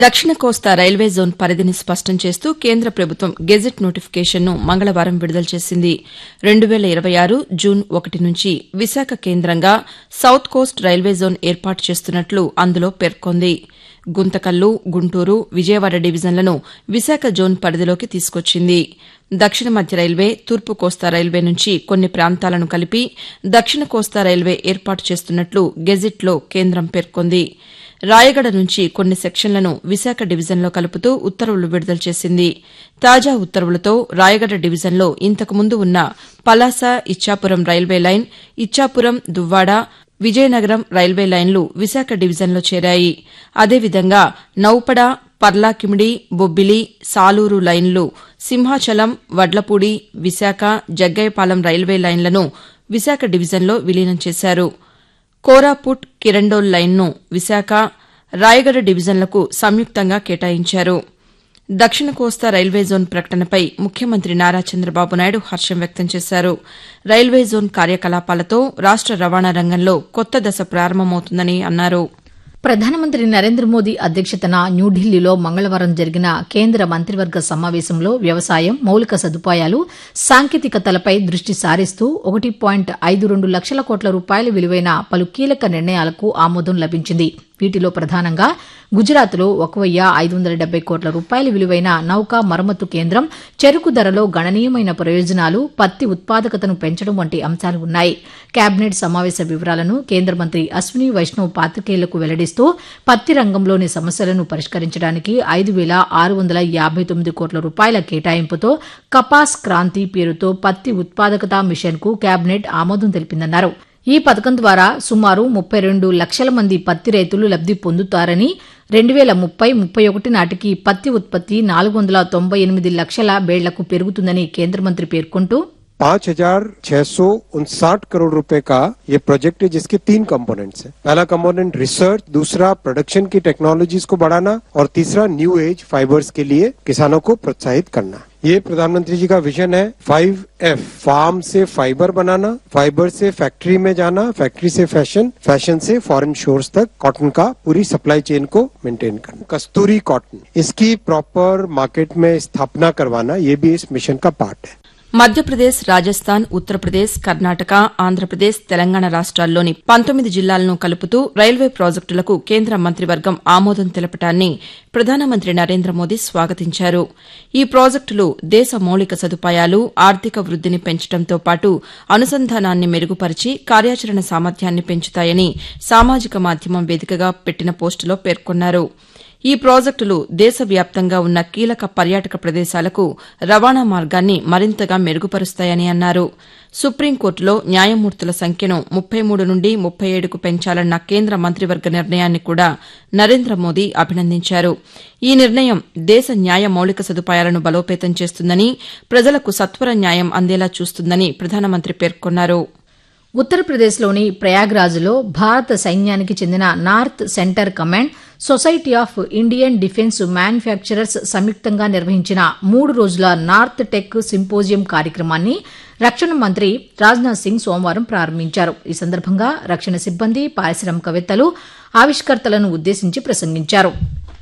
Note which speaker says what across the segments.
Speaker 1: దక్షిణ కోస్తా railway zone పరిధిని స్పష్టం చేస్తూ కేంద్ర ప్రభుత్వం గెజిట్ నోటిఫికేషన్ను మంగళవారం విడుదల చేసింది రెండు వేల ఇరవై ఆరు జూన్ ఒకటి నుంచి విశాఖ కేంద్రంగా సౌత్ కోస్ట్ రైల్వే జోన్ ఏర్పాటు చేస్తున్నట్లు అందులో పేర్కొంది గుంతకల్లు గుంటూరు విజయవాడ డివిజన్లను విశాఖ జోన్ పరిధిలోకి తీసుకొచ్చింది దక్షిణ మధ్య రైల్వే తూర్పు కోస్తా రైల్వే నుంచి కొన్ని ప్రాంతాలను కలిపి దక్షిణ కోస్తా రైల్వే ఏర్పాటు చేస్తున్నట్లు గెజిట్లో కేంద్రం పేర్కొంది రాయగడ నుంచి కొన్ని సెక్షన్లను విశాఖ డివిజన్లో కలుపుతూ ఉత్తర్వులు విడుదల చేసింది తాజా ఉత్తర్వులతో రాయగడ డివిజన్లో ఇంతకు ముందు ఉన్న Palasa Ichchapuram railway line Ichchapuram Duvvada Vizianagaram railway లైన్లు విశాఖ డివిజన్లో చేరాయి అదేవిధంగా నౌపడ పర్లాకిమిడి బొబ్బిలి సాలూరు లైన్లు సింహాచలం వడ్లపూడి విశాఖ జగ్గయ్యపాలెం రైల్వే లైన్లను విశాఖ డివిజన్లో విలీనం చేశారు కోరాపుట్ కిరండోల్ లైన్ను విశాఖ రాయగడ డివిజన్లకు సంయుక్తంగా కేటాయించారు దక్షిణ కోస్తా రైల్వే జోన్ ప్రకటనపై ముఖ్యమంత్రి నారా చంద్రబాబు నాయుడు హర్షం వ్యక్తం చేశారు రైల్వే జోన్ కార్యకలాపాలతో రాష్ట రవాణా రంగంలో కొత్త దశ ప్రారంభమవుతుందని అన్నారు
Speaker 2: ప్రధానమంత్రి నరేంద్ర మోదీ అధ్యక్షతన న్యూఢిల్లీలో మంగళవారం జరిగిన కేంద్ర మంత్రివర్గ సమావేశంలో వ్యవసాయం మౌలిక సదుపాయాలు సాంకేతికతలపై దృష్టి సారిస్తూ ఒకటి పాయింట్ ఐదు రెండు లక్షల కోట్ల రూపాయల విలువైన పలు కీలక నిర్ణయాలకు ఆమోదం లభించింది వీటిలో ప్రధానంగా గుజరాత్లో ఒక వెయ్యి ఐదు వందల డెబ్బై కోట్ల రూపాయల విలువైన నౌకా మరమ్మతు కేంద్రం చెరుకు ధరలో గణనీయమైన ప్రయోజనాలు పత్తి ఉత్పాదకతను పెంచడం వంటి అంశాలు ఉన్నాయి కేబినెట్ సమావేశ వివరాలను కేంద్ర మంత్రి అశ్విని వైష్ణవ్ పాతికేయులకు వెల్లడిస్తూ పత్తి రంగంలోని సమస్యలను పరిష్కరించడానికి ఐదు వేల ఆరు వందల యాబై తొమ్మిది కోట్ల రూపాయల కేటాయింపుతో కపాస్ క్రాంతి పేరుతో పత్తి ఉత్పాదకత మిషన్కు కేబినెట్ ఆమోదం తెలిపిందన్నారు ఈ పథకం ద్వారా సుమారు ముప్పై రెండు లక్షల మంది పత్తి రైతులు లబ్ది పొందుతారని రెండు వేల ముప్పై ముప్పై ఒకటి నాటికి పత్తి ఉత్పత్తి నాలుగు వందల తొంభై ఎనిమిది లక్షల బేళ్లకు పెరుగుతుందని కేంద్ర మంత్రి పేర్కొంటూ
Speaker 3: पाँच हजार छह सौ उनसाठ करोड़ रुपए का ये प्रोजेक्ट है जिसके तीन कंपोनेंट्स हैं पहला कंपोनेंट रिसर्च दूसरा प्रोडक्शन की टेक्नोलॉजीज को बढ़ाना और तीसरा न्यू एज फाइबर्स के लिए किसानों को प्रोत्साहित करना ये प्रधानमंत्री जी का विजन है फाइव एफ फार्म से फाइबर बनाना फाइबर से फैक्ट्री में जाना फैक्ट्री से फैशन फैशन से फॉरेन शोर्स तक कॉटन का पूरी सप्लाई चेन को मेंटेन करना कस्तूरी कॉटन इसकी प्रॉपर मार्केट में स्थापना करवाना ये भी इस मिशन का पार्ट है
Speaker 1: మధ్యప్రదేశ్ రాజస్థాన్ ఉత్తరప్రదేశ్ కర్ణాటక ఆంధ్రప్రదేశ్ తెలంగాణ రాష్ట్రాల్లోని పంతొమ్మిది జిల్లాలను కలుపుతూ రైల్వే ప్రాజెక్టులకు కేంద్ర మంత్రివర్గం ఆమోదం తెలపడాన్ని ప్రధానమంత్రి నరేంద్ర మోదీ స్వాగతించారు ఈ ప్రాజెక్టులు దేశ మౌలిక సదుపాయాలు ఆర్థిక వృద్దిని పెంచడంతో పాటు అనుసంధానాన్ని మెరుగుపరిచి కార్యాచరణ సామర్థ్యాన్ని పెంచుతాయని సామాజిక మాధ్యమం వేదికగా పెట్టిన పోస్టులో పేర్కొన్నారు ఈ ప్రాజెక్టులు దేశవ్యాప్తంగా ఉన్న కీలక పర్యాటక ప్రదేశాలకు రవాణా మార్గాన్ని మరింతగా మెరుగుపరుస్తాయని అన్నారు సుప్రీంకోర్టులో న్యాయమూర్తుల సంఖ్యను ముప్పై మూడు నుండి ముప్పై ఏడుకు పెంచాలన్న కేంద్ర మంత్రివర్గ నిర్ణయాన్ని కూడా నరేంద్ర మోదీ అభినందించారు ఈ నిర్ణయం దేశ న్యాయ మౌలిక సదుపాయాలను బలోపేతం చేస్తుందని ప్రజలకు సత్వర న్యాయం అందేలా చూస్తుందని ప్రధానమంత్రి పేర్కొన్నారు
Speaker 2: ఉత్తరప్రదేశ్లోని ప్రయాగ్రాజ్లో భారత సైన్యానికి చెందిన north centre command society of Indian defence manufacturers సంయుక్తంగా నిర్వహించిన మూడు రోజుల నార్త్ టెక్ సింపోజియం కార్యక్రమాన్ని రక్షణ మంత్రి రాజ్నాథ్ సింగ్ సోమవారం ప్రారంభించారు ఈ సందర్భంగా రక్షణ సిబ్బంది పారిశ్రామికవేత్తలు ఆవిష్కర్తలను ఉద్దేశించి ప్రసంగించారు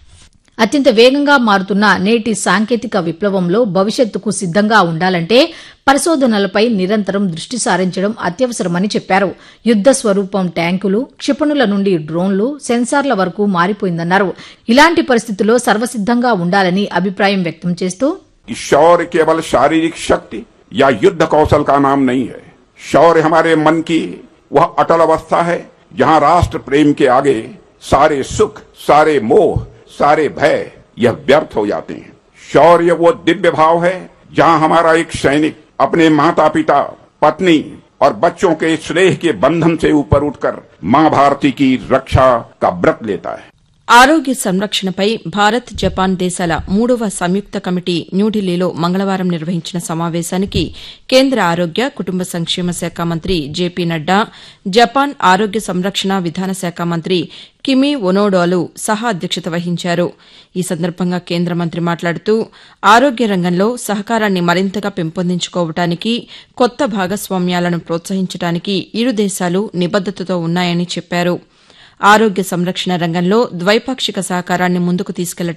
Speaker 2: అత్యంత వేగంగా మారుతున్న నేటి సాంకేతిక విప్లవంలో భవిష్యత్తుకు సిద్దంగా ఉండాలంటే పరిశోధనలపై నిరంతరం దృష్టి సారించడం అత్యవసరమని చెప్పారు యుద్ద స్వరూపం ట్యాంకులు క్షిపణుల నుండి డ్రోన్లు సెన్సార్ల వరకు మారిపోయిందన్నారు ఇలాంటి పరిస్థితుల్లో సర్వసిద్దంగా ఉండాలని అభిప్రాయం వ్యక్తం చేస్తూ
Speaker 4: शौर्य केवल शारीरिक शक्ति या युद्ध कौशल का नाम नहीं है शौर्य हमारे मन की वह अटल अवस्था है जहां राष्ट्र प्रेम के आगे सारे सुख सारे मोह सारे भय यह व्यर्थ हो जाते हैं शौर्य वो दिव्य भाव है जहां हमारा एक सैनिक अपने माता पिता पत्नी और बच्चों के स्नेह के बंधन से ऊपर उठकर मां भारती की रक्षा का व्रत लेता है
Speaker 1: ఆరోగ్య సంరక్షణపై భారత్ జపాన్ దేశాల మూడవ సంయుక్త కమిటీ న్యూఢిల్లీలో మంగళవారం నిర్వహించిన సమావేశానికి కేంద్ర ఆరోగ్య కుటుంబ సంక్షేమ శాఖ మంత్రి జేపీ నడ్డా జపాన్ ఆరోగ్య సంరక్షణ విధాన శాఖ మంత్రి కిమి ఒనోడోలు సహా అధ్యక్షత వహించారు ఈ సందర్భంగా కేంద్ర మంత్రి మాట్లాడుతూ ఆరోగ్య రంగంలో సహకారాన్ని మరింతగా పెంపొందించుకోవటానికి కొత్త భాగస్వామ్యాలను ప్రోత్సహించడానికి ఇరు దేశాలు నిబద్దతతో ఉన్నాయని చెప్పారు ఆరోగ్య సంరక్షణ రంగంలో ద్వైపాక్షిక సహకారాన్ని ముందుకు తీసుకెళ్లడం